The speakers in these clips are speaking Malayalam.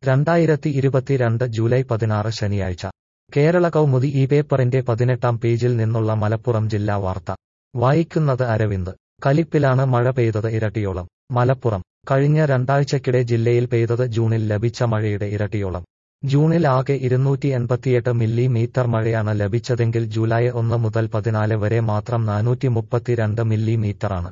രണ്ടായിരത്തി ഇരുപത്തിരണ്ട് ജൂലൈ പതിനാറ് ശനിയാഴ്ച കേരള കൗമുദി ഈ പേപ്പറിന്റെ പതിനെട്ടാം പേജിൽ നിന്നുള്ള മലപ്പുറം ജില്ലാ വാർത്ത വായിക്കുന്നത് അരവിന്ദ് കലിപ്പിലാണ് മഴ പെയ്തത് ഇരട്ടിയോളം മലപ്പുറം കഴിഞ്ഞ രണ്ടാഴ്ചക്കിടെ ജില്ലയിൽ പെയ്തത് ജൂണിൽ ലഭിച്ച മഴയുടെ ഇരട്ടിയോളം ജൂണിൽ ആകെ ഇരുന്നൂറ്റി എൺപത്തിയെട്ട് മില്ലിമീറ്റർ മഴയാണ് ലഭിച്ചതെങ്കിൽ ജൂലൈ ഒന്ന് മുതൽ പതിനാല് വരെ മാത്രം നാനൂറ്റി മുപ്പത്തിരണ്ട് മില്ലിമീറ്ററാണ്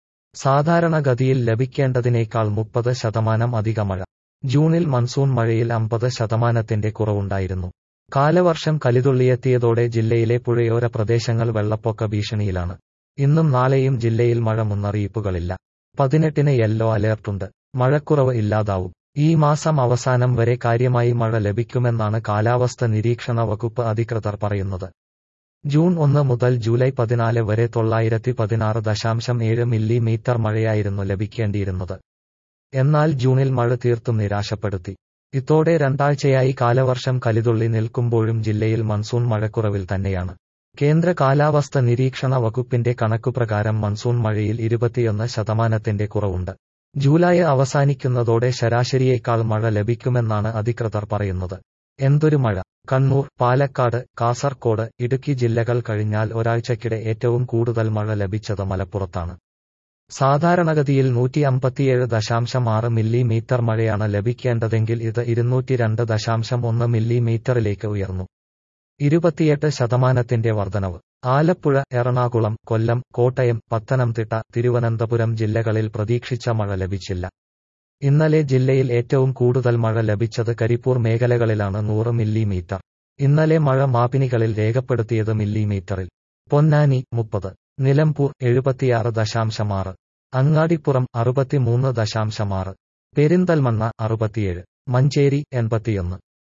സാധാരണഗതിയിൽ ലഭിക്കേണ്ടതിനേക്കാൾ മുപ്പത് ശതമാനം അധിക മഴ ജൂണിൽ മൺസൂൺ മഴയിൽ അമ്പത് ശതമാനത്തിന്റെ കുറവുണ്ടായിരുന്നു കാലവർഷം കലിതുള്ളിയെത്തിയതോടെ ജില്ലയിലെ പുഴയോര പ്രദേശങ്ങൾ വെള്ളപ്പൊക്ക ഭീഷണിയിലാണ് ഇന്നും നാളെയും ജില്ലയിൽ മഴ മുന്നറിയിപ്പുകളില്ല പതിനെട്ടിന് യെല്ലോ അലേർട്ടുണ്ട് മഴക്കുറവ് ഇല്ലാതാവും ഈ മാസം അവസാനം വരെ കാര്യമായി മഴ ലഭിക്കുമെന്നാണ് കാലാവസ്ഥ നിരീക്ഷണ വകുപ്പ് അധികൃതർ പറയുന്നത് ജൂൺ ഒന്ന് മുതൽ ജൂലൈ പതിനാല് വരെ തൊള്ളായിരത്തി പതിനാറ് ദശാംശം ഏഴ് മില്ലിമീറ്റർ മഴയായിരുന്നു ലഭിക്കേണ്ടിയിരുന്നത് എന്നാൽ ജൂണിൽ മഴ തീർത്തും നിരാശപ്പെടുത്തി ഇതോടെ രണ്ടാഴ്ചയായി കാലവർഷം കലിതുള്ളി നിൽക്കുമ്പോഴും ജില്ലയിൽ മൺസൂൺ മഴക്കുറവിൽ തന്നെയാണ് കേന്ദ്ര കാലാവസ്ഥ നിരീക്ഷണ വകുപ്പിന്റെ കണക്കുപ്രകാരം മൺസൂൺ മഴയിൽ ഇരുപത്തിയൊന്ന് ശതമാനത്തിന്റെ കുറവുണ്ട് ജൂലൈ അവസാനിക്കുന്നതോടെ ശരാശരിയേക്കാൾ മഴ ലഭിക്കുമെന്നാണ് അധികൃതർ പറയുന്നത് എന്തൊരു മഴ കണ്ണൂർ പാലക്കാട് കാസർകോട് ഇടുക്കി ജില്ലകൾ കഴിഞ്ഞാൽ ഒരാഴ്ചക്കിടെ ഏറ്റവും കൂടുതൽ മഴ ലഭിച്ചത് മലപ്പുറത്താണ് സാധാരണഗതിയിൽ നൂറ്റി അമ്പത്തിയേഴ് ദശാംശം ആറ് മില്ലിമീറ്റർ മഴയാണ് ലഭിക്കേണ്ടതെങ്കിൽ ഇത് ഇരുന്നൂറ്റി രണ്ട് ദശാംശം ഒന്ന് മില്ലിമീറ്ററിലേക്ക് ഉയർന്നു ഇരുപത്തിയെട്ട് ശതമാനത്തിന്റെ വർധനവ് ആലപ്പുഴ എറണാകുളം കൊല്ലം കോട്ടയം പത്തനംതിട്ട തിരുവനന്തപുരം ജില്ലകളിൽ പ്രതീക്ഷിച്ച മഴ ലഭിച്ചില്ല ഇന്നലെ ജില്ലയിൽ ഏറ്റവും കൂടുതൽ മഴ ലഭിച്ചത് കരിപ്പൂർ മേഖലകളിലാണ് നൂറ് മില്ലിമീറ്റർ ഇന്നലെ മഴ മാപിനികളിൽ രേഖപ്പെടുത്തിയത് മില്ലിമീറ്ററിൽ പൊന്നാനി മുപ്പത് നിലമ്പൂർ എഴുപത്തിയാറ് ദശാംശം ആറ് അങ്ങാടിപ്പുറം അറുപത്തിമൂന്ന് ദശാംശം ആറ് പെരിന്തൽമണ്ണ അറുപത്തിയേഴ് മഞ്ചേരി എൺപത്തിയൊന്ന്